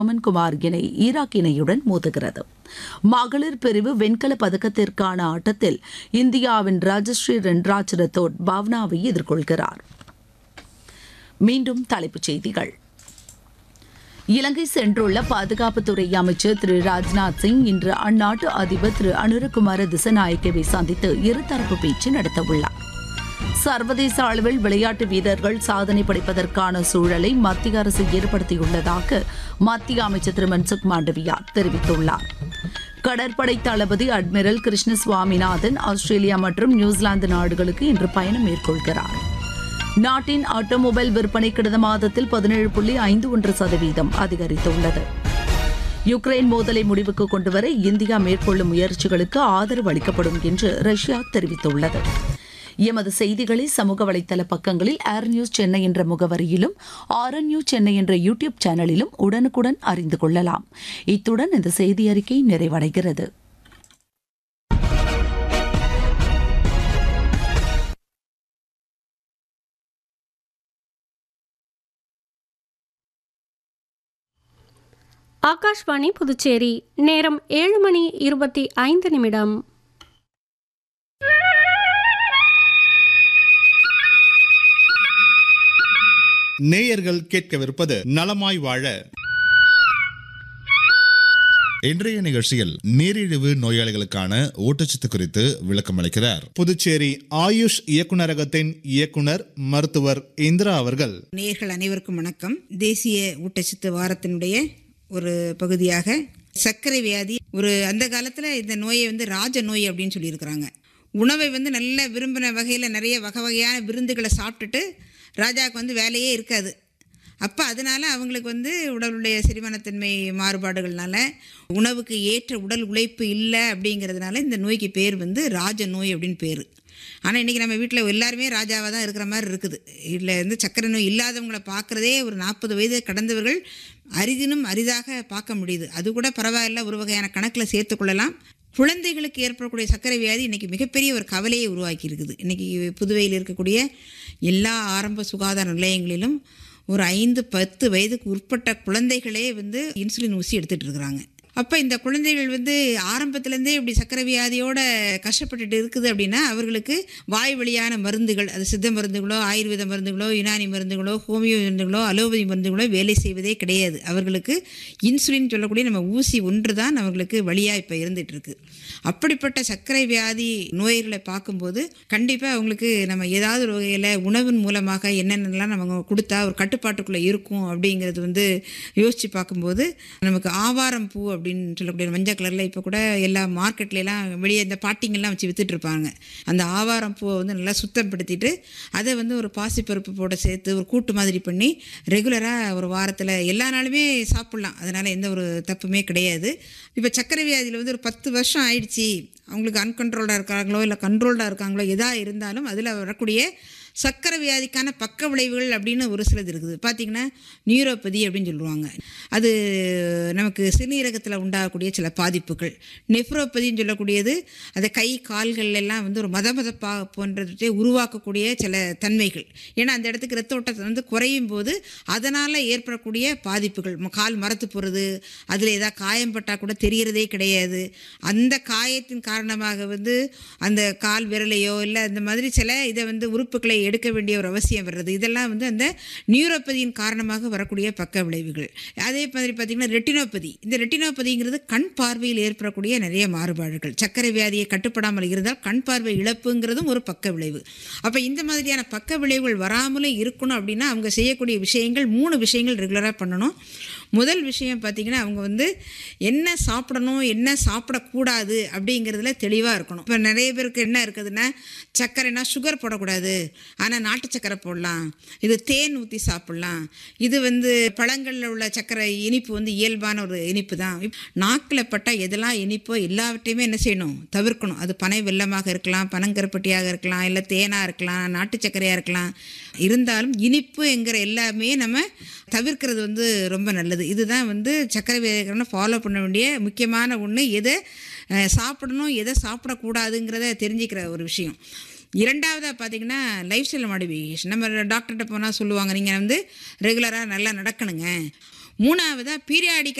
மோமன் குமார் இணை ஈராக் இணையுடன் மோதுகிறது மகளிர் பிரிவு வெண்கல பதக்கத்திற்கான ஆட்டத்தில் இந்தியாவின் ராஜஸ்ரீ ரென்ராஜ் ரத்தோட் பாவ்னாவை எதிர்கொள்கிறார் மீண்டும் தலைப்புச் செய்திகள் இலங்கை சென்றுள்ள பாதுகாப்புத்துறை அமைச்சர் திரு ராஜ்நாத் சிங் இன்று அந்நாட்டு அதிபர் திரு அனுரகுமார திசநாயக்கவை சந்தித்து இருதரப்பு பேச்சு நடத்தவுள்ளார் சர்வதேச அளவில் விளையாட்டு வீரர்கள் சாதனை படைப்பதற்கான சூழலை மத்திய அரசு ஏற்படுத்தியுள்ளதாக மத்திய அமைச்சர் திரு மன்சுக் மாண்டவியா தெரிவித்துள்ளார் கடற்படை தளபதி அட்மிரல் கிருஷ்ண சுவாமிநாதன் ஆஸ்திரேலியா மற்றும் நியூசிலாந்து நாடுகளுக்கு இன்று பயணம் மேற்கொள்கிறார் நாட்டின் ஆட்டோமொபைல் விற்பனை கடந்த மாதத்தில் பதினேழு புள்ளி ஐந்து ஒன்று சதவீதம் அதிகரித்துள்ளது யுக்ரைன் மோதலை முடிவுக்கு கொண்டுவர இந்தியா மேற்கொள்ளும் முயற்சிகளுக்கு ஆதரவு அளிக்கப்படும் என்று ரஷ்யா தெரிவித்துள்ளது எமது செய்திகளை சமூக வலைதள பக்கங்களில் ஏர் நியூஸ் சென்னை என்ற முகவரியிலும் ஆர்என் நியூஸ் சென்னை என்ற யூடியூப் சேனலிலும் உடனுக்குடன் அறிந்து கொள்ளலாம் இத்துடன் இந்த செய்தி அறிக்கை நிறைவடைகிறது ஆகாஷ்வாணி புதுச்சேரி நேரம் ஏழு மணி இருபத்தி ஐந்து நிமிடம் நேயர்கள் கேட்கவிருப்பது நலமாய் வாழ இன்றைய நிகழ்ச்சியில் நீரிழிவு நோயாளிகளுக்கான ஊட்டச்சத்து குறித்து விளக்கம் அளிக்கிறார் புதுச்சேரி ஆயுஷ் இயக்குநரகத்தின் இயக்குனர் மருத்துவர் இந்திரா அவர்கள் நேயர்கள் அனைவருக்கும் வணக்கம் தேசிய ஊட்டச்சத்து வாரத்தினுடைய ஒரு பகுதியாக சர்க்கரை வியாதி ஒரு அந்த காலத்தில் இந்த நோயை வந்து ராஜ நோய் அப்படின்னு சொல்லியிருக்கிறாங்க உணவை வந்து நல்ல விரும்பின வகையில் நிறைய வகை வகையான விருந்துகளை சாப்பிட்டுட்டு ராஜாவுக்கு வந்து வேலையே இருக்காது அப்போ அதனால் அவங்களுக்கு வந்து உடலுடைய செரிமானத்தன்மை மாறுபாடுகள்னால உணவுக்கு ஏற்ற உடல் உழைப்பு இல்லை அப்படிங்கிறதுனால இந்த நோய்க்கு பேர் வந்து ராஜ நோய் அப்படின்னு பேர் ஆனால் இன்றைக்கி நம்ம வீட்டில் எல்லாருமே ராஜாவாக தான் இருக்கிற மாதிரி இருக்குது இதில் வந்து சக்கரை நோய் இல்லாதவங்களை பார்க்குறதே ஒரு நாற்பது வயது கடந்தவர்கள் அரிதினும் அரிதாக பார்க்க முடியுது அது கூட பரவாயில்ல ஒரு வகையான கணக்கில் சேர்த்துக்கொள்ளலாம் குழந்தைகளுக்கு ஏற்படக்கூடிய சர்க்கரை வியாதி இன்றைக்கி மிகப்பெரிய ஒரு கவலையை உருவாக்கி இருக்குது இன்றைக்கி புதுவையில் இருக்கக்கூடிய எல்லா ஆரம்ப சுகாதார நிலையங்களிலும் ஒரு ஐந்து பத்து வயதுக்கு உட்பட்ட குழந்தைகளே வந்து இன்சுலின் ஊசி எடுத்துகிட்டு இருக்கிறாங்க அப்போ இந்த குழந்தைகள் வந்து ஆரம்பத்துலேருந்தே இப்படி சக்கரை வியாதியோட கஷ்டப்பட்டுட்டு இருக்குது அப்படின்னா அவர்களுக்கு வாய் வழியான மருந்துகள் அது சித்த மருந்துகளோ ஆயுர்வேத மருந்துகளோ யுனானி மருந்துகளோ ஹோமியோ மருந்துகளோ அலோபதி மருந்துகளோ வேலை செய்வதே கிடையாது அவர்களுக்கு இன்சுலின் சொல்லக்கூடிய நம்ம ஊசி ஒன்று தான் அவர்களுக்கு வழியாக இப்போ இருந்துகிட்டு இருக்கு அப்படிப்பட்ட சர்க்கரை வியாதி நோய்களை பார்க்கும்போது கண்டிப்பாக அவங்களுக்கு நம்ம ஏதாவது ஒரு வகையில் உணவின் மூலமாக என்னென்னலாம் நம்ம கொடுத்தா ஒரு கட்டுப்பாட்டுக்குள்ளே இருக்கும் அப்படிங்கிறது வந்து யோசித்து பார்க்கும்போது நமக்கு ஆவாரம் பூ அப்படின்னு சொல்லக்கூடிய மஞ்சள் கலரில் இப்போ கூட எல்லா மார்க்கெட்லாம் வெளியே இந்த பாட்டிங்கெல்லாம் வச்சு வித்துட்டு இருப்பாங்க அந்த ஆவாரம் பூவை வந்து நல்லா சுத்தப்படுத்திட்டு அதை வந்து ஒரு பாசிப்பருப்பு போட சேர்த்து ஒரு கூட்டு மாதிரி பண்ணி ரெகுலராக ஒரு வாரத்தில் எல்லா நாளுமே சாப்பிட்லாம் அதனால் எந்த ஒரு தப்புமே கிடையாது இப்போ சர்க்கரை வியாதியில் வந்து ஒரு பத்து வருஷம் ஆயிடுச்சு அவங்களுக்கு அன்கண்ட்ரோல்டாக இருக்காங்களோ இல்லை கண்ட்ரோல்டாக இருக்காங்களோ எதாக இருந்தாலும் அதில் வரக்கூடிய சர்க்கரை வியாதிக்கான பக்க விளைவுகள் அப்படின்னு ஒரு சிலது இருக்குது பார்த்திங்கன்னா நியூரோபதி அப்படின்னு சொல்லுவாங்க அது நமக்கு சிறுநீரகத்தில் உண்டாகக்கூடிய சில பாதிப்புகள் நெஃப்ரோபதின்னு சொல்லக்கூடியது அந்த கை கால்கள் எல்லாம் வந்து ஒரு மத மதப்பா போன்றதை உருவாக்கக்கூடிய சில தன்மைகள் ஏன்னா அந்த இடத்துக்கு ரத்த ஓட்டத்தை வந்து குறையும் போது அதனால் ஏற்படக்கூடிய பாதிப்புகள் ம- கால் மரத்து போகிறது அதில் ஏதாவது காயம் பட்டால் கூட தெரியறதே கிடையாது அந்த காயத்தின் காரணமாக வந்து அந்த கால் விரலையோ இல்லை அந்த மாதிரி சில இதை வந்து உறுப்புகளை எடுக்க வேண்டிய ஒரு அவசியம் வர்றது இதெல்லாம் வந்து அந்த நியூரோபதியின் காரணமாக வரக்கூடிய பக்க விளைவுகள் அதே மாதிரி பார்த்திங்கன்னா ரெட்டினோபதி இந்த ரெட்டினோபதிங்கிறது கண் பார்வையில் ஏற்படக்கூடிய நிறைய மாறுபாடுகள் சர்க்கரை வியாதியை கட்டுப்படாமல் இருந்தால் கண் பார்வை இழப்புங்கிறதும் ஒரு பக்க விளைவு அப்போ இந்த மாதிரியான பக்க விளைவுகள் வராமலே இருக்கணும் அப்படின்னா அவங்க செய்யக்கூடிய விஷயங்கள் மூணு விஷயங்கள் ரெகுலராக பண்ணணும் முதல் விஷயம் பார்த்திங்கன்னா அவங்க வந்து என்ன சாப்பிடணும் என்ன சாப்பிடக்கூடாது அப்படிங்கிறதுல தெளிவாக இருக்கணும் இப்போ நிறைய பேருக்கு என்ன இருக்குதுன்னா சர்க்கரைனா சுகர் போடக்கூடாது ஆனால் நாட்டு சர்க்கரை போடலாம் இது தேன் ஊற்றி சாப்பிட்லாம் இது வந்து பழங்களில் உள்ள சர்க்கரை இனிப்பு வந்து இயல்பான ஒரு இனிப்பு தான் நாக்கில் பட்டால் எதெல்லாம் இனிப்போ எல்லாவற்றையுமே என்ன செய்யணும் தவிர்க்கணும் அது பனை வெல்லமாக இருக்கலாம் பனங்கருப்பட்டியாக இருக்கலாம் இல்லை தேனாக இருக்கலாம் நாட்டு சர்க்கரையாக இருக்கலாம் இருந்தாலும் இனிப்பு என்கிற எல்லாமே நம்ம தவிர்க்கிறது வந்து ரொம்ப நல்லது இதுதான் வந்து சர்க்கரை வியாதிக்காரனை ஃபாலோ பண்ண வேண்டிய முக்கியமான ஒன்று எதை அஹ், சாப்பிடணும் எதை சாப்பிடக்கூடாதுங்கிறத தெரிஞ்சுக்கிற ஒரு விஷயம் இரண்டாவதாக பார்த்தீங்கன்னா லைஃப் ஸ்டைல் மாடிஃபிகேஷன் நம்ம டாக்டர்கிட்ட போனால் சொல்லுவாங்க நீங்கள் வந்து ரெகுலராக நல்லா நடக்கணுங்க மூணாவதாக பீரியாடிக்